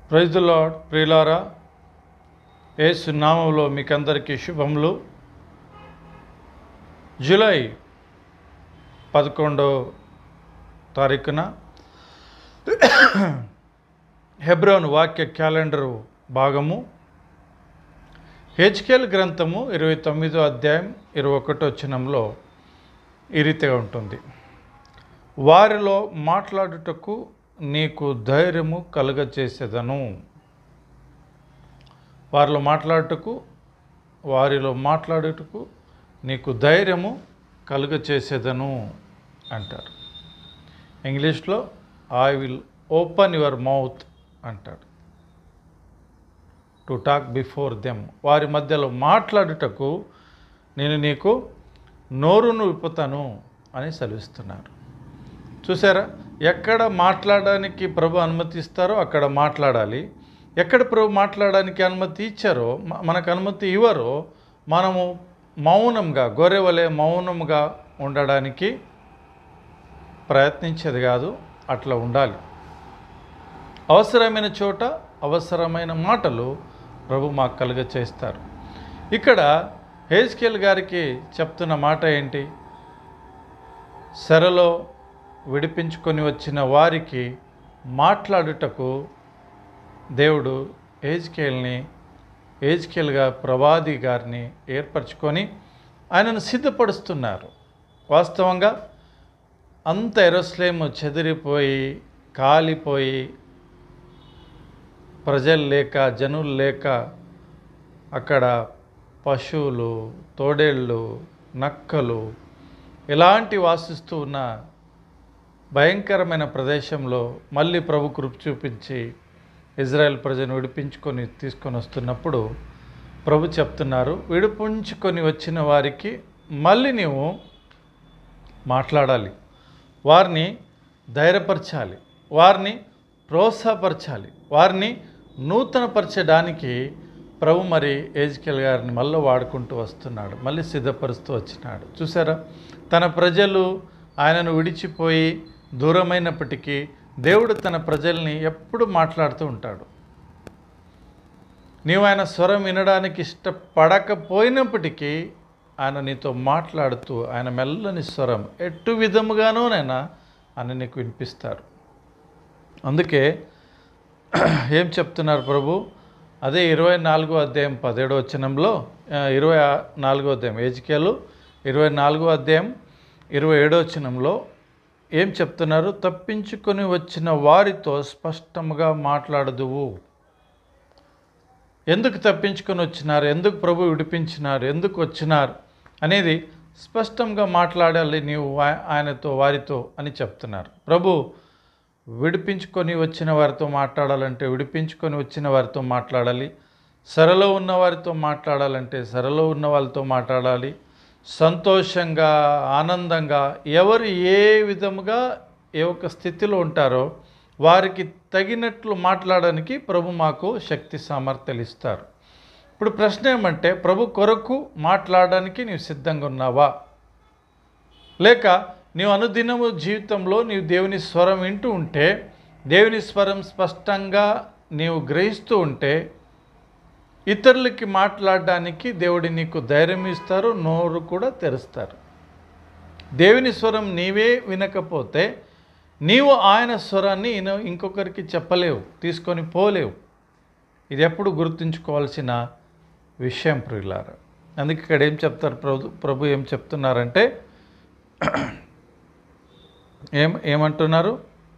praise lord ప్రియులారా యేసు నామంలో మీకందరికీ శుభములు జూలై పదకొండో తారీఖున హెబ్రోన్ వాక్య క్యాలెండరు భాగము హెచ్కేల్ గ్రంథము ఇరవై తొమ్మిదో అధ్యాయం ఇరవై ఒకటో వచనంలో ఈ రీతిగా ఉంటుంది వారిలో మాట్లాడుటకు నీకు ధైర్యము కలుగచేసేదను వారిలో మాట్లాడుటకు వారిలో మాట్లాడుటకు నీకు ధైర్యము కలుగచేసేదను అంటారు ఇంగ్లీష్లో I will open your mouth అంటాడు టు టాక్ బిఫోర్ దెమ్ వారి మధ్యలో మాట్లాడుటకు నేను నీకు నోరును విప్పుతాను అని సెలవిస్తున్నారు చూసారా ఎక్కడ మాట్లాడడానికి ప్రభు అనుమతిస్తారో అక్కడ మాట్లాడాలి ఎక్కడ ప్రభు మాట్లాడడానికి అనుమతి ఇచ్చారో మ- మనకు అనుమతి ఇవ్వరో మనము మౌనంగా గొర్రెవలే మౌనంగా ఉండడానికి ప్రయత్నించేది కాదు అట్లా ఉండాలి అవసరమైన చోట అవసరమైన మాటలు ప్రభు మాకు కలుగ చేస్తారు ఇక్కడ హేజ్కేల్ గారికి చెప్తున్న మాట ఏంటి సెరలో విడిపించుకొని వచ్చిన వారికి మాట్లాడుటకు దేవుడు ఏజ్కేల్ని ఏజ్కేల్గా ప్రవాది గారిని ఏర్పరచుకొని ఆయనను సిద్ధపరుస్తున్నారు వాస్తవంగా అంత ఎరోస్లేము చెదిరిపోయి కాలిపోయి ప్రజలు లేక జనులు లేక అక్కడ పశువులు తోడేళ్ళు నక్కలు ఇలాంటి వాసిస్తూ ఉన్న భయంకరమైన ప్రదేశంలో మళ్ళీ ప్రభు కృప చూపించి ఇజ్రాయెల్ ప్రజను విడిపించుకొని తీసుకొని వస్తున్నప్పుడు ప్రభు చెప్తున్నారు విడిపించుకొని వచ్చిన వారికి మళ్ళీ నీవు మాట్లాడాలి వారిని ధైర్యపరచాలి వారిని ప్రోత్సాహపరచాలి వారిని నూతనపరచడానికి ప్రభు మరి ఏజ్కెల్ గారిని మళ్ళీ వాడుకుంటూ వస్తున్నాడు మళ్ళీ సిద్ధపరుస్తూ వచ్చినాడు చూసారా తన ప్రజలు ఆయనను విడిచిపోయి దూరమైనప్పటికీ దేవుడు తన ప్రజల్ని ఎప్పుడు మాట్లాడుతూ ఉంటాడు నీవు ఆయన స్వరం వినడానికి ఇష్టపడకపోయినప్పటికీ ఆయన నీతో మాట్లాడుతూ ఆయన మెల్లని స్వరం ఎటు విధముగానోనైనా ఆయన నీకు వినిపిస్తారు అందుకే ఏం చెప్తున్నారు ప్రభు అదే ఇరవై నాలుగో అధ్యాయం పదిహేడో వచనంలో ఆ, ఇరవై ఆ- నాలుగో అధ్యాయం ఏజికేలు ఇరవై నాలుగో అధ్యాయం ఇరవై ఏడో వచనంలో ఏం చెప్తున్నారు తప్పించుకొని వచ్చిన వారితో స్పష్టంగా మాట్లాడదువు ఎందుకు తప్పించుకొని వచ్చినారు ఎందుకు ప్రభు విడిపించినారు ఎందుకు వచ్చినారు అనేది స్పష్టంగా మాట్లాడాలి నీవు ఆ- ఆయనతో వారితో అని చెప్తున్నారు ప్రభు విడిపించుకొని వచ్చిన వారితో మాట్లాడాలంటే విడిపించుకొని వచ్చిన వారితో మాట్లాడాలి సరలో ఉన్న వారితో మాట్లాడాలంటే సరలో ఉన్న వాళ్ళతో మాట్లాడాలి సంతోషంగా ఆనందంగా ఎవరు ఏ విధముగా ఏ ఒక్క స్థితిలో ఉంటారో వారికి తగినట్లు మాట్లాడడానికి ప్రభు మాకు శక్తి సామర్థ్యాలు ఇస్తారు ఇప్పుడు ప్రశ్న ఏమంటే ప్రభు కొరకు మాట్లాడడానికి నీవు సిద్ధంగా ఉన్నావా లేక నీవు అనుదినము జీవితంలో నీవు దేవుని స్వరం వింటూ ఉంటే దేవుని స్వరం స్పష్టంగా నీవు గ్రహిస్తూ ఉంటే ఇతరులకి మాట్లాడడానికి దేవుడి నీకు ధైర్యం ఇస్తారు నోరు కూడా తెరుస్తారు దేవుని స్వరం నీవే వినకపోతే నీవు ఆయన స్వరాన్ని ఇన- ఇంకొకరికి చెప్పలేవు తీసుకొని పోలేవు ఇది ఎప్పుడు గుర్తుంచుకోవాల్సిన విషయం ప్రియులారా అందుకే ఇక్కడ ఏం చెప్తారు ప్రభు ప్రభు ఏం చెప్తున్నారంటే ఏం ఏమంటున్నారు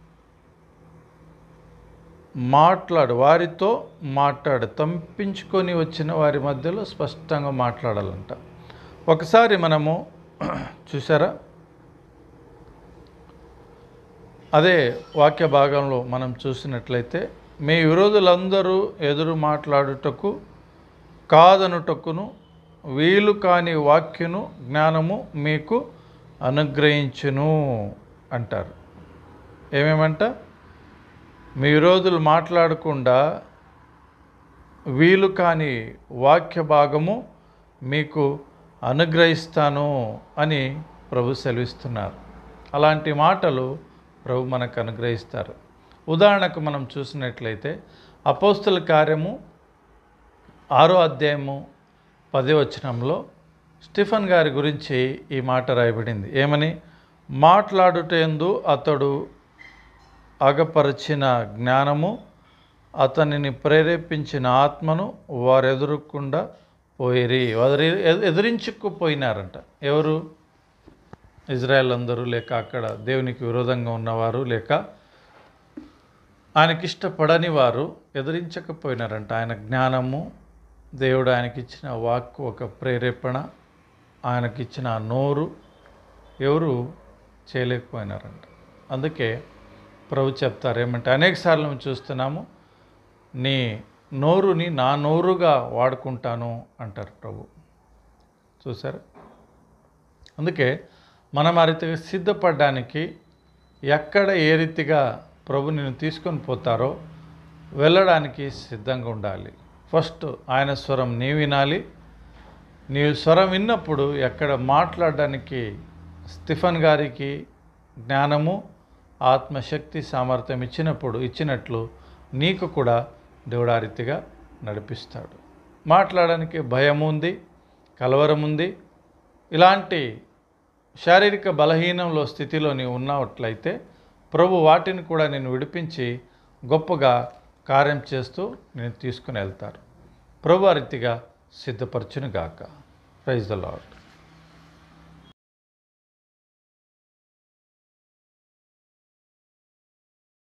మాట్లాడు వారితో మాట్లాడు తంపించుకొని వచ్చిన వారి మధ్యలో స్పష్టంగా మాట్లాడాలంట ఒకసారి మనము చూసారా అదే వాక్య భాగంలో మనం చూసినట్లయితే మీ విరోధులందరూ ఎదురు మాట్లాడుటకు కాదనుటకును వీలు కాని వాక్యను జ్ఞానము మీకు అనుగ్రహించును అంటారు ఏమేమంట మీ విరోధులు మాట్లాడకుండా వీలు కాని వాక్య భాగము మీకు అనుగ్రహిస్తాను అని ప్రభు సెలవిస్తున్నారు అలాంటి మాటలు ప్రభు మనకు అనుగ్రహిస్తారు ఉదాహరణకు మనం చూసినట్లయితే అపోస్తుల కార్యము ఆరో అధ్యాయము పది వచనంలో స్టిఫన్ గారి గురించి ఈ మాట రాయబడింది ఏమని మాట్లాడుటేందు అతడు అగపరిచిన జ్ఞానము అతనిని ప్రేరేపించిన ఆత్మను వారు ఎదురుకుండా పోయిరి వారు ఎ- ఎదిరించుకుపోయినారంట ఎవరు ఇజ్రాయెల్ అందరూ లేక అక్కడ దేవునికి విరోధంగా ఉన్నవారు లేక ఆయనకి ఇష్టపడని వారు ఎదిరించకపోయినారంట ఆయన జ్ఞానము దేవుడు ఆయనకిచ్చిన వాక్కు ఒక ప్రేరేపణ ఆయనకిచ్చిన ఆ నోరు ఎవరు చేయలేకపోయినారంట అందుకే ప్రభు చెప్తారు ఏమంటే అనేకసార్లు మేము చూస్తున్నాము నీ నోరుని నా నోరుగా వాడుకుంటాను అంటారు ప్రభు చూసారా అందుకే మనం ఆ రీతిగా సిద్ధపడడానికి ఎక్కడ ఏ రీతిగా ప్రభు నిన్ను తీసుకొని పోతారో వెళ్ళడానికి సిద్ధంగా ఉండాలి ఫస్ట్ ఆయన స్వరం నీ వినాలి నీవు స్వరం విన్నప్పుడు ఎక్కడ మాట్లాడడానికి స్టిఫన్ గారికి జ్ఞానము ఆత్మశక్తి సామర్థ్యం ఇచ్చినప్పుడు ఇచ్చినట్లు నీకు కూడా దేవుడు ఆ రీతిగా నడిపిస్తాడు మాట్లాడడానికి భయం ఉంది కలవరం ఉంది ఇలాంటి శారీరక బలహీనంలో స్థితిలో నీవు ఉన్నట్లయితే ప్రభు వాటిని కూడా నేను విడిపించి గొప్పగా కార్యం చేస్తూ నేను తీసుకుని వెళ్తారు ప్రభు ఆ రీతిగా సిద్ధపరచును గాక ప్రైజ్ ద లాడ్